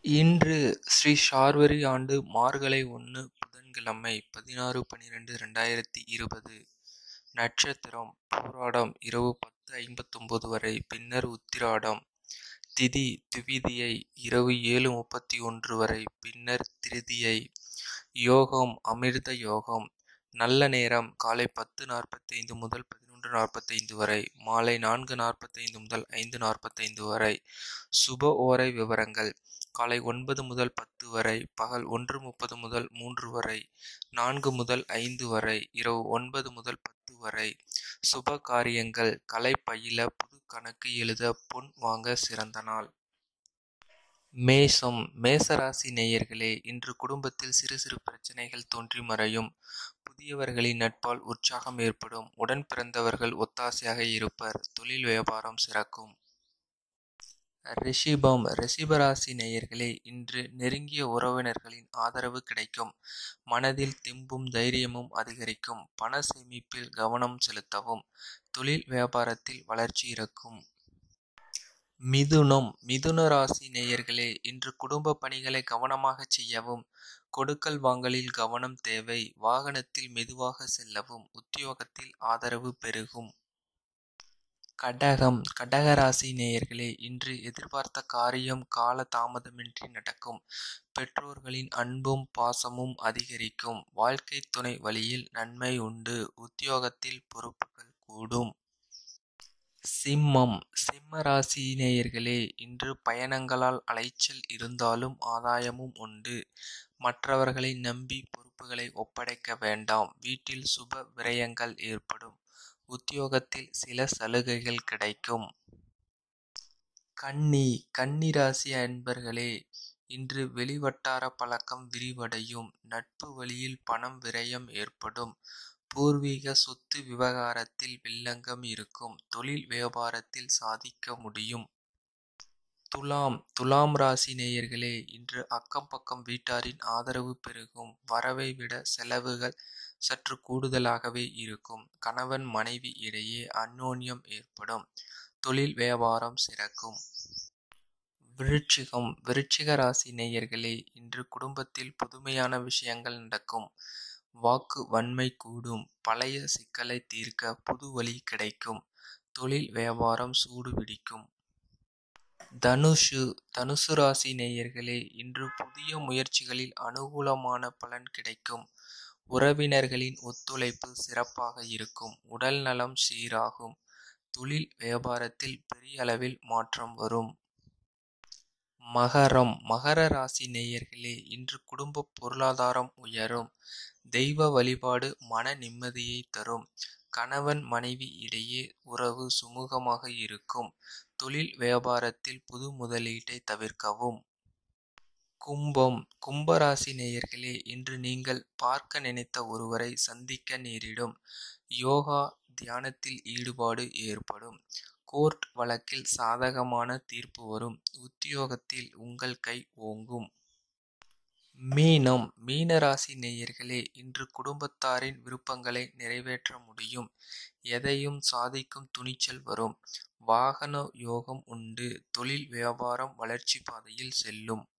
இன்று ஸ்ரீ சார்வரி ஆண்டு மார்கழி ஒன்று புதன்கிழமை பதினாறு பன்னிரெண்டு ரெண்டாயிரத்தி இருபது நட்சத்திரம் பூராடம் இரவு பத்து ஐம்பத்தொம்போது வரை பின்னர் உத்திராடம் திதி துவிதியை இரவு ஏழு முப்பத்தி ஒன்று வரை பின்னர் திருதியை யோகம் அமிர்த யோகம் நல்ல நேரம் காலை பத்து நாற்பத்தைந்து முதல் பதினொன்று நாற்பத்தைந்து வரை மாலை நான்கு நாற்பத்தைந்து முதல் ஐந்து நாற்பத்தைந்து வரை சுப ஓரை விவரங்கள் காலை ஒன்பது முதல் பத்து வரை பகல் ஒன்று முப்பது முதல் மூன்று வரை நான்கு முதல் ஐந்து வரை இரவு ஒன்பது முதல் பத்து வரை சுப காரியங்கள் கலை பயில புது கணக்கு எழுத பொன் வாங்க சிறந்த நாள் மேஷம் மேசராசி நேயர்களே இன்று குடும்பத்தில் சிறு சிறு பிரச்சனைகள் தோன்றி மறையும் புதியவர்களின் நட்பால் உற்சாகம் ஏற்படும் உடன் பிறந்தவர்கள் ஒத்தாசையாக இருப்பர் தொழில் வியாபாரம் சிறக்கும் ரிஷிபம் ரிஷிபராசி நேயர்களே இன்று நெருங்கிய உறவினர்களின் ஆதரவு கிடைக்கும் மனதில் தெம்பும் தைரியமும் அதிகரிக்கும் பண சேமிப்பில் கவனம் செலுத்தவும் தொழில் வியாபாரத்தில் வளர்ச்சி இருக்கும் மிதுனம் மிதுன ராசி நேயர்களே இன்று குடும்ப பணிகளை கவனமாக செய்யவும் கொடுக்கல் வாங்கலில் கவனம் தேவை வாகனத்தில் மெதுவாக செல்லவும் உத்தியோகத்தில் ஆதரவு பெருகும் கடகம் கடகராசி நேயர்களே இன்று எதிர்பார்த்த காரியம் கால தாமதமின்றி நடக்கும் பெற்றோர்களின் அன்பும் பாசமும் அதிகரிக்கும் வாழ்க்கை துணை வழியில் நன்மை உண்டு உத்தியோகத்தில் பொறுப்புகள் கூடும் சிம்மம் சிம்ம ராசி நேயர்களே இன்று பயணங்களால் அலைச்சல் இருந்தாலும் ஆதாயமும் உண்டு மற்றவர்களை நம்பி பொறுப்புகளை ஒப்படைக்க வேண்டாம் வீட்டில் சுப விரயங்கள் ஏற்படும் உத்தியோகத்தில் சில சலுகைகள் கிடைக்கும் கன்னி கன்னி ராசி அன்பர்களே இன்று வெளிவட்டார பழக்கம் விரிவடையும் நட்பு வழியில் பணம் விரயம் ஏற்படும் பூர்வீக சொத்து விவகாரத்தில் வில்லங்கம் இருக்கும் தொழில் வியாபாரத்தில் சாதிக்க முடியும் துலாம் துலாம் ராசி நேயர்களே இன்று அக்கம் பக்கம் வீட்டாரின் ஆதரவு பெருகும் வரவை விட செலவுகள் சற்று கூடுதலாகவே இருக்கும் கணவன் மனைவி இடையே அந்யோன்யம் ஏற்படும் தொழில் வியாபாரம் சிறக்கும் விருட்சிகம் விருட்சிக ராசி நேயர்களே இன்று குடும்பத்தில் புதுமையான விஷயங்கள் நடக்கும் வாக்கு வன்மை கூடும் பழைய சிக்கலை தீர்க்க புது வழி கிடைக்கும் தொழில் வியாபாரம் சூடு பிடிக்கும் தனுஷு தனுசு ராசி நேயர்களே இன்று புதிய முயற்சிகளில் அனுகூலமான பலன் கிடைக்கும் உறவினர்களின் ஒத்துழைப்பு சிறப்பாக இருக்கும் உடல் நலம் சீராகும் தொழில் வியாபாரத்தில் பெரிய அளவில் மாற்றம் வரும் மகரம் மகர ராசி நேயர்களே இன்று குடும்ப பொருளாதாரம் உயரும் தெய்வ வழிபாடு மன நிம்மதியை தரும் கணவன் மனைவி இடையே உறவு சுமூகமாக இருக்கும் தொழில் வியாபாரத்தில் புது முதலீட்டை தவிர்க்கவும் கும்பம் கும்பராசி நேயர்களே இன்று நீங்கள் பார்க்க நினைத்த ஒருவரை சந்திக்க நேரிடும் யோகா தியானத்தில் ஈடுபாடு ஏற்படும் கோர்ட் வழக்கில் சாதகமான தீர்ப்பு வரும் உத்தியோகத்தில் உங்கள் கை ஓங்கும் மீனம் மீனராசி நேயர்களே இன்று குடும்பத்தாரின் விருப்பங்களை நிறைவேற்ற முடியும் எதையும் சாதிக்கும் துணிச்சல் வரும் வாகன யோகம் உண்டு தொழில் வியாபாரம் வளர்ச்சி பாதையில் செல்லும்